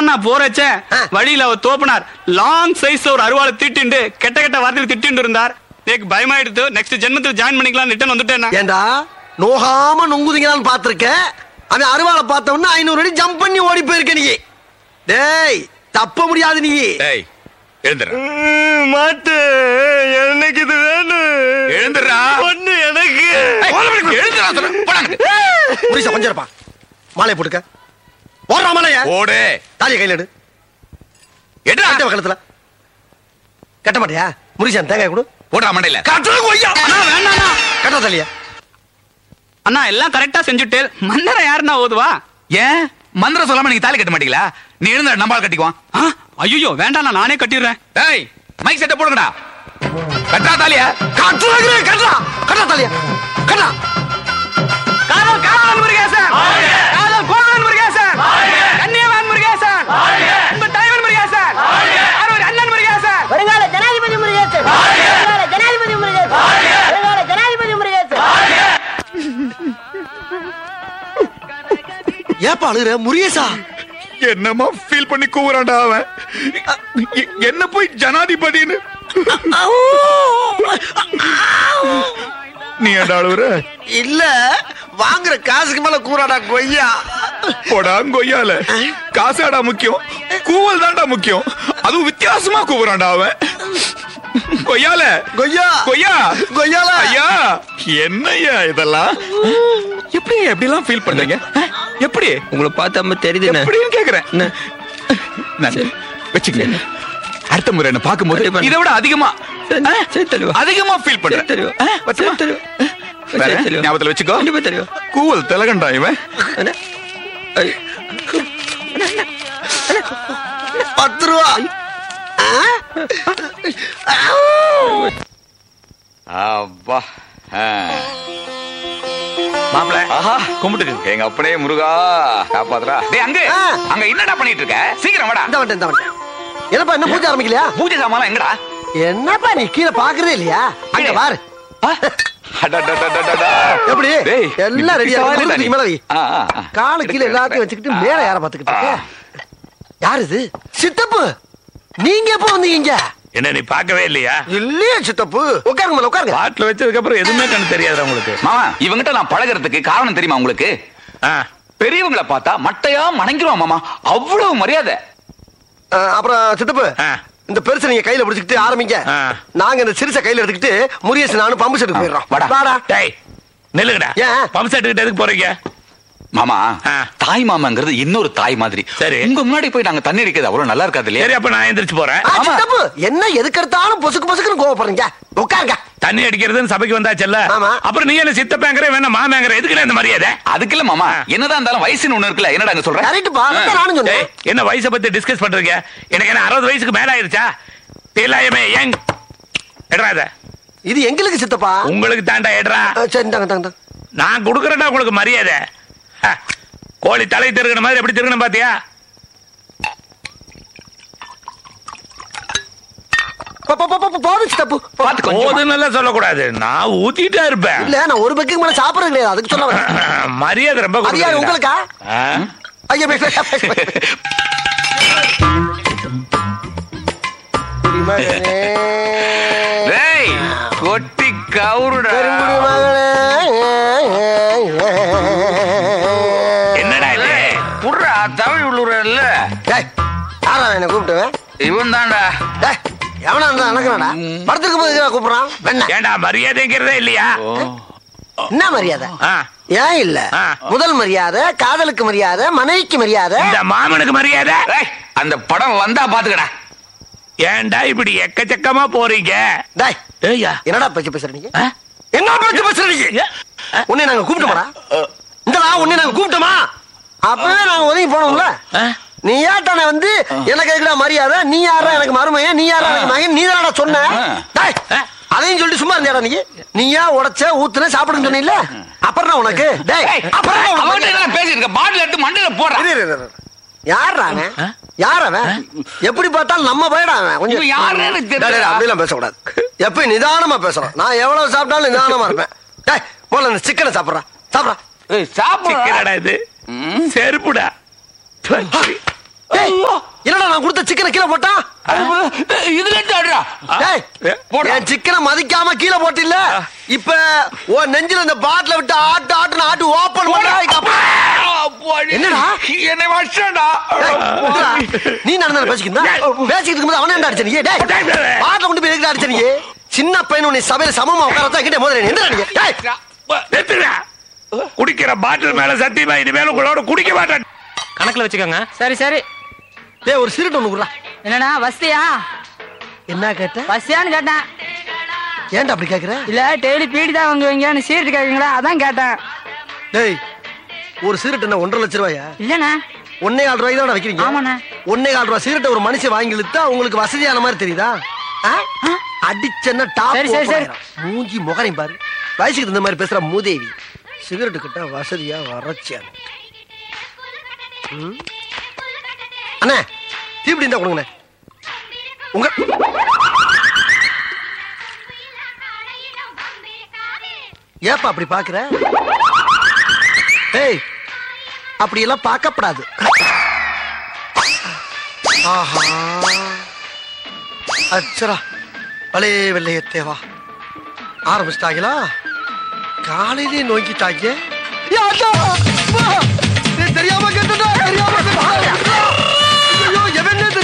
நான் போறச்சே ஆ. வழியில அவர் தோப்பினார் long size ஒரு அருவாளை திட்டிண்டு கெட்ட கெட்ட வார்த்தையில் திட்டிண்டு இருந்தார் எனக்கு பயமாயிடுத்து நெக்ஸ்ட் ஜென்மத்தில் ஜாயின் பண்ணிக்கலாம் ரிட்டர்ன் வந்துட்டேன் நான். ஏண்டா நோகாம நொங்குதீங்களான்னு பாத்திருக்கேன் அவன் அருவாளை பார்த்த உடனே ஐநூறு அடி ஜம்ப் பண்ணி ஓடி போயிருக்க நீ டேய் தப்ப முடியாது நீ டேய் எழுந்துடுறா மாட்டு எனக்கு இது வேணும் எழுந்துடுறா ஒண்ணு எனக்கு எழுந்துடா சொல்றேன் போடாங்க புரிசா கொஞ்சம் இருப்பா மாலையை போட்டுக்க ஓடுறா மாலைய ஓடு தாலியை கையில எடு எடுடா கட்ட கழுத்துல கட்ட மாட்டியா முருகன் தேங்காய் கொடு போடுறா மண்டையில கட்டுற கொய்யா அண்ணா வேண்டாண்ணா கட்ட தாலியா அண்ணா எல்லாம் கரெக்டா செஞ்சுட்டு மன்னரை யாருன்னா ஓதுவா ஏன் மந்திரம் சொல்லாம நீங்க தாலி கட்ட மாட்டீங்களா நீ எழுந்த நம்பால் கட்டிக்குவான் ஐயோ வேண்டாண்ணா நானே கட்டிடுறேன் டேய் மைக் செட்ட போடுங்கடா கட்டா தாலியா கட்டுறாங்க கட்டுறா கட்டா தாலியா கட்டா காதல் காதல் முருகேசன் காதல் கோவலன் முருகேசன் கன்னியவான் முருகேசன் அன்பு தலைவன் முருகேசன் அருள் அண்ணன் முருகேசன் வருங்கால ஜனாதிபதி முருகேசன் வருங்கால ஜனாதிபதி முருகேசன் வருங்கால ஜனாதிபதி முருகேசன் ஏப்பா அழுகுற முருகேசா என்னமா ஃபீல் பண்ணி கூவுறான்டா அவன் எ- என்ன போய் ஜனாதிபதின்னு நீ ஏன்டா அழுவுற இல்ல வாங்குற காசுக்கு மேல கூறாடா கொய்யா போடா கொய்யால காசாடா முக்கியம் கூவல் தான்டா முக்கியம் அதுவும் வித்தியாசமா கூவுறான்டா அவன் கொய்யால கொய்யா கொய்யா கொய்யால ஐயா என்னய்யா இதெல்லாம் எப்படி எப்படி எல்லாம் ஃபீல் பண்றீங்க அஹ், எப்படி உங்களை பார்த்தா தெரியுதுண்ணே எப்படின்னு கேக்குறேன் நான் வச்சுக்கங்க அடுத்த முறை என்ன பார்க்கும்போது கண்டிப்பா. இதை விட அதிகமா அஹ், சரி தெரியும் அதிகமா ஃபீல் பண்றேன் சரி தெரியும் அஹ், பத்துமா? சரி தெரியும் வேற? சரி தெரியும் ஞாபகத்துல வச்சுக்கோ கண்டிப்பா தெரியும் கூவல் திலகண்டா இவன் அண்ணே. ஐ, பத்து ரூபா அப்பா மாப்பிள ஆஹா கும்பிட்டுக்கு எங்க அப்பனே முருகா காப்பாத்துறா டேய் அங்க ஆ. அங்க என்னடா பண்ணிட்டு இருக்க சீக்கிரம் வாடா இந்த வந்துட்டேன் இந்த வந்துட்டேன் என்னப்பா என்ன பூஜை ஆரம்பிக்கலையா பூஜை சாமான் எங்கடா என்னப்பா நீ கீழே பாக்குறதே இல்லையா அங்க கீழே? பாரு அடடடடடடா. எப்படி டேய், எல்லாம் ரெடியா சவாரி தான் இருக்கு நீ. மேல வை ஆ, ஆ, ஆ. காலு கீழே எல்லாத்தையும் வச்சுக்கிட்டு மேல யார பாத்துக்கிட்டு இருக்க யாரு இது சித்தப்பு நீங்க எப்ப வந்தீங்க என்ன நீ பார்க்கவே இல்லையா இல்லையே சித்தப்பு உட்காருங்க மேல உட்காருங்க பாட்டில் வச்சதுக்கு அப்புறம் எதுவுமே கண்ணு தெரியாது உங்களுக்கு மாமா இவங்கிட்ட நான் பழகுறதுக்கு காரணம் தெரியுமா உங்களுக்கு ஆ, பெரியவங்கள பார்த்தா மட்டையா மணங்கிருவான் மாமா அவ்வளவு மரியாதை அஹ், அப்புறம் சித்தப்பு ஆ. இந்த பெருசை நீங்க கையில பிடிச்சிக்கிட்டு ஆரம்பிங்க ஆ. நாங்க இந்த சிறுசை கையில எடுத்துக்கிட்டு முருகேசன் நானும் பம்பு செட்டுக்கு போயிடுறோம் வாடா. வாடா டேய் நில்லுங்கடா ஏன்? பம்ப் செட் கிட்ட எதுக்கு போறீங்க மாமா ஆ. தாய் மாமாங்கிறது இன்னொரு தாய் மாதிரி சரி. உங்க முன்னாடி போய் நாங்க தண்ணி அடிக்கிறது அவ்வளவு நல்லா இருக்காது இல்லையா சரி அப்ப நான் எந்திரிச்சு போறேன் ஆ, ஆமா. சித்தப்பு என்ன எதுக்கு எடுத்தாலும் பொசுக்கு பொசுக்குன்னு கோவப்படுறீங்க உட்காருங்க தண்ணி அடிக்கிறதுன்னு சபைக்கு வந்தாச்சல்ல ஆமா. அப்புறம் நீ என்ன சித்தப்பேங்கிற வேணா மாமேங்கிற எதுக்கு இந்த மரியாதை அதுக்கு இல்ல மாமா என்னதான் இருந்தாலும் வயசுன்னு ஒண்ணு இருக்குல்ல என்னடா அங்க சொல்ற கரெக்ட்பா அதான் நானும் டேய், சொன்னேன் என்ன வயசை பத்தி டிஸ்கஸ் பண்றீங்க எனக்கு என்ன அறுபது வயசுக்கு மேல ஆயிருச்சா எல்லாமே ஏங் எடுறா இத இது எங்களுக்கு சித்தப்பா உங்களுக்கு தாண்டா எடுறா ஆ, சரி இந்தாங்க இந்தாங்க இந்தாங்க. நான் கொடுக்கறேன்டா உங்களுக்கு மரியாதை ஹ, கோழி தலை திருகின மாதிரி எப்படி திருகணும் பாத்தியா போ, போ, போ, போ, போ, போதும் சித்தப்பு போ. பாத்து கொஞ்சம் போதும் நல்லா சொல்லக்கூடாது நான் ஊத்திட்டே இருப்பேன் இல்ல நான் ஒரு பக்கம் மேல சாப்பிடுறது கிடையாது அதுக்கு சொல்ல வரேன் மரியாதை ரொம்ப அது யாரு கொடுக்குறீங்கடா. உங்களுக்கா ஆ? ஐயா பே- பே- பே- பே- குடிமகனே, டேய் கொட்டி கவுருடா பெருங்குடி மகனே. என்னடா இது புடுறா தமிழ் உள்ளூர்ல டேய், யாரா என்னை கூப்பிட்டுவன் இவன் தான்டா டேய், எவனா இருந்தா எனக்குறாடா படத்துக்கு போது எதுக்குடா கூப்பிடுறான் வெண்ண ஏண்டா மரியாதைங்கிறதே இல்லையா என்ன மரியாதை ஆ. ஏன் இல்ல ஆ. முதல் மரியாதை காதலுக்கு மரியாதை மனைவிக்கு மரியாதை இந்த மாமனுக்கு மரியாதை டேய், அந்த படம் வந்தா பாத்துக்கடா ஏன்டா இப்படி எக்கச்சக்கமா போறீங்க டேய் ஏய்யா என்னடா பேச்சு பேசுற நீங்க ஆ? என்ன பேச்சு பேசுற நீங்க உன்னை நாங்க கூப்பிட்டோமாடா இந்தடா உன்னை நாங்க கூப்பிட்டோமா அப்பவே நாங்க ஒதுங்கி போனோம்ல ஆ? நீ ஏட்டானே வந்து எனக்கு எதுக்குடா மரியாதை நீ யாரா எனக்கு மருமையன் நீ யாரா எனக்கு மகன் நீ தானடா சொன்ன ஆ. டேய், அதையும் சொல்லிட்டு சும்மா இருந்தியாடா நீ நீயா உடைச்ச ஊத்துன சாப்பிடுன்னு சொன்னீல்ல அப்புறம் உனக்கு டேய் அப்புறம் அவன்கிட்ட உனக்கு என்ன பேசிருக்க பாட்டில் எடுத்து மண்டையில போடுறா இரு, இரு, இரு, இரு. யார்றா அவன் யார் அவன் எப்படி பார்த்தாலும் நம்ம போயிடா அவன் கொஞ்சம் இவன் யாருன்னு எனக்கு டேய், டேய், தெரியல அப்படிலாம் பேசக்கூடாது எப்ப நிதானமா பேசுறோம் நான் எவ்வளவு சாப்பிட்டாலும் நிதானமா இருப்பேன் டேய் போல இந்த சிக்கனை சாப்பிடுறா சாப்பிடுறா ஏய், சாப்பிடுறா சிக்கனடா இது செருப்புடா டேய் போட்ட சிக்கனை கீழே போட்டா இதுல இருந்து அடுறா டேய், போடுறா. என் சிக்கனை மதிக்காம கீழே போட்டில்ல இப்ப உன் நெஞ்சில இந்த பாட்டில விட்டு ஆட்டு ஆட்டுன்னு ஆட்டு ஓபன் பண்ணா இங்க அப்பா. என்னடா? என்னை வச்சாடா டேய், விட்றா. நீ நடந்த பேசிக்கிறா பேசிக்கிட்டு இருக்கும்போது அவன என்ன அடிச்ச நீ டேய் பாட்டில கொண்டு போய் எதுக்கு அடிச்ச நீ சின்ன பையன் உன்னை சபையில சமமா உட்கார வச்சா கிட்ட மோதிர என்ன நீ டேய் நிறுத்துங்க. குடிக்கிற பாட்டில் மேல சத்தியமா இனிமேல் உங்களோட குடிக்க மாட்டேன் கணக்குல வச்சுக்கோங்க சரி சரி டேய் ஒரு சிரிட்டு ஒண்ணு குடுறா என்னடா வசதியா என்ன கேட்ட வசதியான்னு கேட்டேன் ஏன்டா அப்படி கேக்குற இல்ல டெய்லி பீடி தான் வாங்குவீங்கன்னு சீட்டு கேட்குங்களா அதான் கேட்டேன் டேய் ஒரு சிகரெட் என்ன ஒன்றரை லட்ச ரூபாயா இல்லண்ணா ஒன்னே கால் ரூபாய்க்கு தான் வைக்கிறீங்க ஆமாண்ணே. ஒன்னே கால் ரூபாய் சிகரெட்டை ஒரு மனுஷன் வாங்கி இழுத்தா உங்களுக்கு வசதியான மாதிரி தெரியுதா ஆ? அடிச்சன்னா டாப் சரி, சரி, சரி. மூஞ்சி முகரையும் பாரு வயசுக்கு தகுந்த மாதிரி பேசுற மூதேவி சிகரெட்டு கிட்ட வசதியா வறட்சியா ம்? அண்ணே தீப்பிடி இருந்தா கொடுங்கண்ணே உங்க ஏப்பா அப்படி பாக்குற ஏய் அப்படி எல்லாம் பார்க்கப்படாது ஆஹா அச்சரா பலே வெள்ளையத்தேவா ஆரம்பிச்சிட்டாங்களா காலையிலே நோக்கிட்டாங்க ஏ, அண்ணா! அம்மா! ஏய், தெரியாம கேட்டுட்டா தெரியாம கேட்டுட்டா